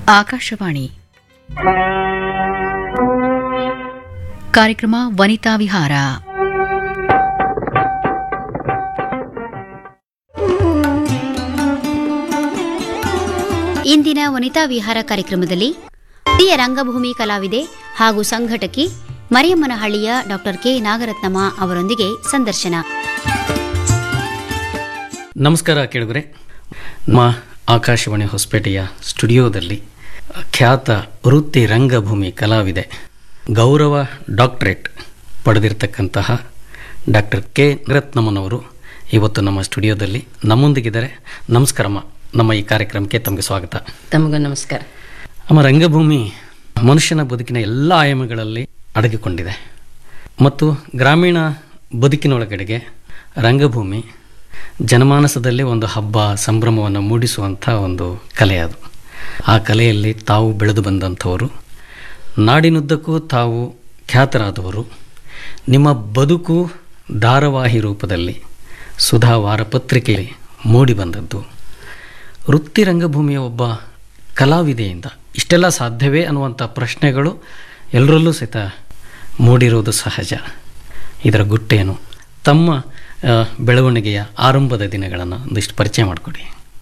ಆಕಾಶವಾಣಿ ಕಾರ್ಯಕ್ರಮ ವನಿತಾ ವಿಹಾರ ಇಂದಿನ ವನಿತಾ ವಿಹಾರ ಕಾರ್ಯಕ್ರಮದಲ್ಲಿ ಹಿರಿಯ ರಂಗಭೂಮಿ ಕಲಾವಿದೆ ಹಾಗೂ ಸಂಘಟಕಿ ಮರಿಯಮ್ಮನಹಳ್ಳಿಯ ಡಾಕ್ಟರ್ ಕೆ ನಾಗರತ್ನಮ್ಮ ಅವರೊಂದಿಗೆ ಸಂದರ್ಶನ ನಮಸ್ಕಾರ ಕೇಳಿದ್ರೆ ನಮ್ಮ ಆಕಾಶವಾಣಿ ಹೊಸಪೇಟೆಯ ಸ್ಟುಡಿಯೋದಲ್ಲಿ ಖ್ಯಾತ ವೃತ್ತಿ ರಂಗಭೂಮಿ ಕಲಾವಿದೆ ಗೌರವ ಡಾಕ್ಟರೇಟ್ ಪಡೆದಿರತಕ್ಕಂತಹ ಡಾಕ್ಟರ್ ಕೆ ರತ್ನಮ್ಮನವರು ಇವತ್ತು ನಮ್ಮ ಸ್ಟುಡಿಯೋದಲ್ಲಿ ನಮ್ಮೊಂದಿಗಿದ್ದಾರೆ ನಮಸ್ಕಾರಮ್ಮ ನಮ್ಮ ಈ ಕಾರ್ಯಕ್ರಮಕ್ಕೆ ತಮಗೆ ಸ್ವಾಗತ ತಮಗೂ ನಮಸ್ಕಾರ ನಮ್ಮ ರಂಗಭೂಮಿ ಮನುಷ್ಯನ ಬದುಕಿನ ಎಲ್ಲ ಆಯಾಮಗಳಲ್ಲಿ ಅಡಗಿಕೊಂಡಿದೆ ಮತ್ತು ಗ್ರಾಮೀಣ ಬದುಕಿನೊಳಗಡೆಗೆ ರಂಗಭೂಮಿ ಜನಮಾನಸದಲ್ಲಿ ಒಂದು ಹಬ್ಬ ಸಂಭ್ರಮವನ್ನು ಮೂಡಿಸುವಂಥ ಒಂದು ಕಲೆ ಅದು ಆ ಕಲೆಯಲ್ಲಿ ತಾವು ಬೆಳೆದು ಬಂದಂಥವರು ನಾಡಿನುದ್ದಕ್ಕೂ ತಾವು ಖ್ಯಾತರಾದವರು ನಿಮ್ಮ ಬದುಕು ಧಾರಾವಾಹಿ ರೂಪದಲ್ಲಿ ಸುಧಾ ವಾರಪತ್ರಿಕೆಯಲ್ಲಿ ಮೂಡಿ ಬಂದದ್ದು ವೃತ್ತಿ ರಂಗಭೂಮಿಯ ಒಬ್ಬ ಕಲಾವಿದೆಯಿಂದ ಇಷ್ಟೆಲ್ಲ ಸಾಧ್ಯವೇ ಅನ್ನುವಂಥ ಪ್ರಶ್ನೆಗಳು ಎಲ್ಲರಲ್ಲೂ ಸಹಿತ ಮೂಡಿರುವುದು ಸಹಜ ಇದರ ಗುಟ್ಟೇನು ತಮ್ಮ ಆ, ಬೆಳವಣಿಗೆಯ ಆರಂಭದ ದಿನಗಳನ್ನು ಒಂದಿಷ್ಟು ಪರಿಚಯ ಮಾಡಿಕೊಡಿ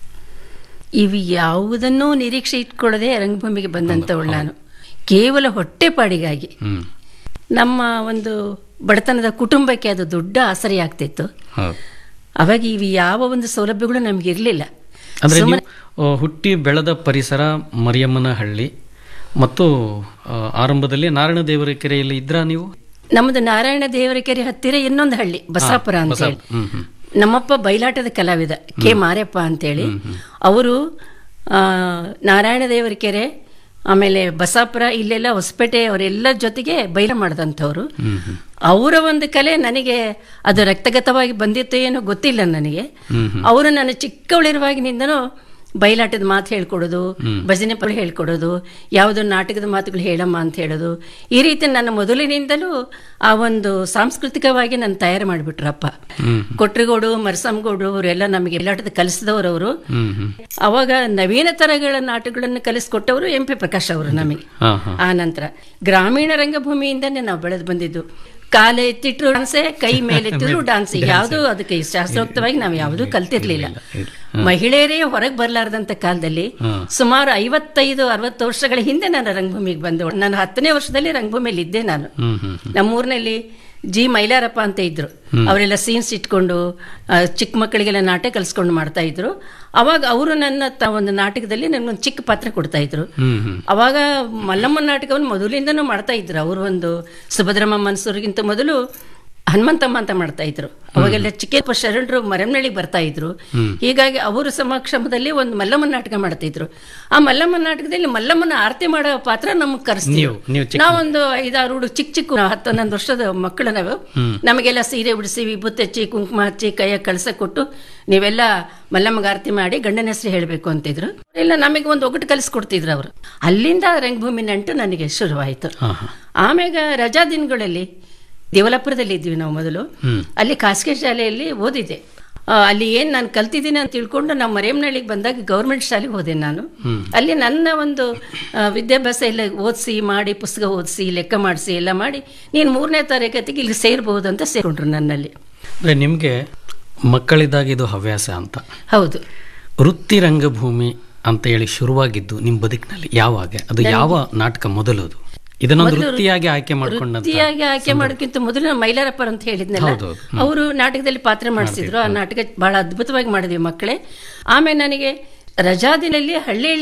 ಇವು ಯಾವುದನ್ನೂ ನಿರೀಕ್ಷೆ ಇಟ್ಕೊಳ್ಳದೆ ರಂಗಭೂಮಿಗೆ ಬಂದಂಥವಳು ನಾನು ಕೇವಲ ಹೊಟ್ಟೆಪಾಡಿಗಾಗಿ ಹ್ಞೂ ನಮ್ಮ ಒಂದು ಬಡತನದ ಕುಟುಂಬಕ್ಕೆ ಅದು ದೊಡ್ಡ ಆಸರೆ ಆಗ್ತಿತ್ತು ಹೌದು ಅವಾಗ ಇವು ಯಾವ ಒಂದು ಸೌಲಭ್ಯಗಳು ನಮ್ಗೆ ಇರಲಿಲ್ಲ ಅಂದರೆ ನೀವು ಆ, ಹುಟ್ಟಿ ಬೆಳೆದ ಪರಿಸರ ಮರಿಯಮ್ಮನ ಹಳ್ಳಿ ಮತ್ತು ಆ, ಆರಂಭದಲ್ಲಿ ನಾರಾಯಣ ದೇವರ ಕೆರೆಯಲ್ಲಿ ಇದ್ರಾ ನೀವು ನಮ್ಮದು ನಾರಾಯಣ ದೇವರ ಕೆರೆ ಹತ್ತಿರ ಇನ್ನೊಂದು ಹಳ್ಳಿ ಬಸಾಪುರ ಅಂತ ಹೇಳಿ ಹ್ಮ್ ಹ್ಮ್ ನಮ್ಮಪ್ಪ ಬಯಲಾಟದ ಕಲಾವಿದ ಕೆ ಮಾರ್ಯಪ್ಪ ಅಂತೇಳಿ ಅವರು ಆ, ನಾರಾಯಣ ದೇವರ ಕೆರೆ ಆಮೇಲೆ ಬಸಾಪುರ ಇಲ್ಲೆಲ್ಲ ಹೊಸಪೇಟೆ ಅವರೆಲ್ಲ ಜೊತೆಗೆ ಬೈಲ ಮಾಡಿದಂಥವ್ರು ಹ್ಮ್ ಹ್ಮ್ ಅವರ ಒಂದು ಕಲೆ ನನಗೆ ಅದು ರಕ್ತಗತವಾಗಿ ಬಂದಿತ್ತು ಏನೋ ಗೊತ್ತಿಲ್ಲ ನನಗೆ ಹ್ಮ್ ಅವರು ನಾನು ಚಿಕ್ಕವಳಿರುವಾಗಿನಿಂದನೂ ಬಯಲಾಟದ ಮಾತು ಹೇಳ್ಕೊಡೋದು ಭಜನೆ ಪದ ಹೇಳ್ಕೊಡೋದು ಯಾವುದೋ ನಾಟಕದ ಮಾತುಗಳು ಹೇಳಮ್ಮ ಅಂತ ಹೇಳೋದು ಈ ರೀತಿ ನನ್ನ ಮೊದಲಿನಿಂದಲೂ ಆ ಒಂದು ಸಾಂಸ್ಕೃತಿಕವಾಗಿ ನನ್ನ ತಯಾರು ಮಾಡಿಬಿಟ್ರಪ್ಪ ಕೊಟ್ರಿಗೋಡು ಮರಸಂಗೋಡು ಅವರೆಲ್ಲ ನಮಗೆ ಬಯಲಾಟದ ಕಲಿಸಿದವರು ಅವರು ಹ್ಮ್ ಹ್ಮ್ ಅವಾಗ ನವೀನ ತರಗಳ ನಾಟಕಗಳನ್ನು ಕಲಿಸ್ಕೊಟ್ಟವರು ಎಂ ಪಿ ಪ್ರಕಾಶ್ ಅವರು ನಮಗೆ ಹಾಂ ಹಾಂ ಆ ನಂತರ ಗ್ರಾಮೀಣ ರಂಗಭೂಮಿಯಿಂದನೇ ನಾವು ಬೆಳೆದು ಬಂದಿದ್ದು ಕಾಲ ಎತ್ತಿಟ್ರು ಡಾನ್ಸೆ ಕೈ ಮೇಲೆ ಎತ್ತಿದ್ರು ಡಾನ್ಸ್ ಯಾವುದು ಅದಕ್ಕೆ ಶಾಸ್ತ್ರೋಕ್ತವಾಗಿ ನಾವು ಯಾವುದೂ ಕಲ್ತಿರ್ಲಿಲ್ಲ ಮಹಿಳೆಯರೇ ಹೊರಗೆ ಬರಲಾರ್ದಂತ ಕಾಲದಲ್ಲಿ ಸುಮಾರು ಐವತ್ತೈದು ಅರವತ್ತು ವರ್ಷಗಳ ಹಿಂದೆ ನಾನು ರಂಗಭೂಮಿಗೆ ಬಂದವಳು ನಾನು ಹತ್ತನೇ ವರ್ಷದಲ್ಲಿ ರಂಗಭೂಮಿಯಲ್ಲಿ ಇದ್ದೆ ನಾನು ಹ್ಮ್ ಹ್ಮ್ ನಮ್ಮೂರಿನಲ್ಲಿ ಜಿ ಮೈಲಾರಪ್ಪ ಅಂತ ಇದ್ರು ಅವರೆಲ್ಲ ಸೀನ್ಸ್ ಇಟ್ಕೊಂಡು ಆ, ಚಿಕ್ಕ ಮಕ್ಕಳಿಗೆಲ್ಲ ನಾಟಕ ಕಲಿಸ್ಕೊಂಡು ಮಾಡ್ತಾ ಇದ್ರು ಅವಾಗ ಅವರು ನನ್ನ ತ ಒಂದು ನಾಟಕದಲ್ಲಿ ನನಗೊಂದು ಚಿಕ್ಕ ಪಾತ್ರ ಕೊಡ್ತಾ ಇದ್ರು ಹ್ಮ್ ಹ್ಮ್ ಅವಾಗ ಮಲ್ಲಮ್ಮನ ನಾಟಕವನ್ನು ಮೊದಲಿಂದನೂ ಮಾಡ್ತಾ ಇದ್ರು ಅವರು ಒಂದು ಸುಭದ್ರಮ್ಮ ಮನ್ಸೂರಿಗಿಂತ ಮೊದಲು ಹನುಮಂತಮ್ಮ ಅಂತ ಮಾಡ್ತಾ ಇದ್ರು ಅವಾಗೆಲ್ಲ ಚಿಕ್ಕಪ್ಪ ಶರಣರು ಮರೆಮನಳ್ಳಿಗೆ ಬರ್ತಾ ಇದ್ರು ಹೀಗಾಗಿ ಅವರ ಸಮಕ್ಷಮದಲ್ಲಿ ಒಂದು ಮಲ್ಲಮ್ಮನ ನಾಟಕ ಮಾಡ್ತಿದ್ರು ಆ ಮಲ್ಲಮ್ಮನ ನಾಟಕದಲ್ಲಿ ಮಲ್ಲಮ್ಮನ ಆರತಿ ಮಾಡೋ ಪಾತ್ರ ನಮಗೆ ಕರೆಸ್ತೀವಿ ನೀವು ನೀವು ಚಿಕ್ಕ ನಾವೊಂದು ಐದಾರು ಹುಡುಗ ಚಿಕ್ಕ ಚಿಕ್ಕ ಹತ್ತು ಹನ್ನೊಂದು ವರ್ಷದ ಮಕ್ಕಳು ನಾವು ನಮಗೆಲ್ಲ ಸೀರೆ ಉಡಿಸಿ ವಿಭೂತಿ ಹಚ್ಚಿ ಕುಂಕುಮ ಹಚ್ಚಿ ಕೈಯ ಕಳಸ ಕೊಟ್ಟು ನೀವೆಲ್ಲ ಮಲ್ಲಮ್ಮಗ ಆರತಿ ಮಾಡಿ ಗಂಡನ ಹೆಸರು ಹೇಳಬೇಕು ಅಂತಿದ್ರು ಇಲ್ಲ ನಮಗೆ ಒಂದು ಒಗಟು ಕಲಿಸ್ಕೊಡ್ತಿದ್ರು ಅವರು ಅಲ್ಲಿಂದ ರಂಗಭೂಮಿ ನಂಟು ನನಗೆ ಶುರುವಾಯಿತು ಹಾಂ ಹಾಂ ಆಮ್ಯಾಗ ರಜಾ ದಿನಗಳಲ್ಲಿ ದೇವಲಾಪುರದಲ್ಲಿ ಇದ್ವಿ ನಾವು ಮೊದಲು ಅಲ್ಲಿ ಖಾಸಗಿ ಶಾಲೆಯಲ್ಲಿ ಓದಿದ್ದೆ ಆ, ಅಲ್ಲಿ ಏನು ನಾನು ಕಲ್ತಿದ್ದೀನಿ ಅಂತ ತಿಳ್ಕೊಂಡು ನಾವು ಮರೇಮನಹಳ್ಳಿಗೆ ಬಂದಾಗ ಗೌರ್ಮೆಂಟ್ ಶಾಲೆಗೆ ಹೋದೆ ನಾನು ಅಲ್ಲಿ ನನ್ನ ಒಂದು ಆ, ವಿದ್ಯಾಭ್ಯಾಸ ಎಲ್ಲ ಓದಿಸಿ ಮಾಡಿ ಪುಸ್ತಕ ಓದಿಸಿ ಲೆಕ್ಕ ಮಾಡಿಸಿ ಎಲ್ಲ ಮಾಡಿ ನೀನು ಮೂರನೇ ತರಗತಿಗೆ ಇಲ್ಲಿ ಸೇರ್ಬೋದು ಅಂತ ಸೇರ್ಕೊಂಡ್ರು ನನ್ನಲ್ಲಿ ಅಂದರೆ ನಿಮಗೆ ಮಕ್ಕಳಿದ್ದಾಗ ಇದು ಹವ್ಯಾಸ ಅಂತ ಹೌದು ವೃತ್ತಿ ರಂಗಭೂಮಿ ಅಂತ ಹೇಳಿ ಶುರುವಾಗಿದ್ದು ನಿಮ್ಮ ಬದುಕಿನಲ್ಲಿ ಯಾವಾಗ ಅದು ಯಾವ ನಾಟಕ ಮೊದಲದು ಇದನ್ನೊಂದು ವೃತ್ತಿಯಾಗಿ ಆಯ್ಕೆ ಮಾಡ್ಕೊಂಡಂತ ವೃತ್ತಿಯಾಗಿ ಆಯ್ಕೆ ಮಾಡೋಕ್ಕಿಂತ ಮೊದಲು ನಾವು ಮೈಲಾರಪ್ಪ ಅಂತ ಹೇಳಿದ್ನಲ್ಲ ಹೌದೌದು. ಅವರು ನಾಟಕದಲ್ಲಿ ಪಾತ್ರ ಮಾಡಿಸಿದ್ರು ಆ ನಾಟಕ ಬಹಳ ಅದ್ಭುತವಾಗಿ ಮಾಡಿದ್ವಿ ಮಕ್ಕಳೇ ಆಮೇಲೆ ನನಗೆ ರಜಾ ದಿನಲ್ಲಿ ಹಳ್ಳಿ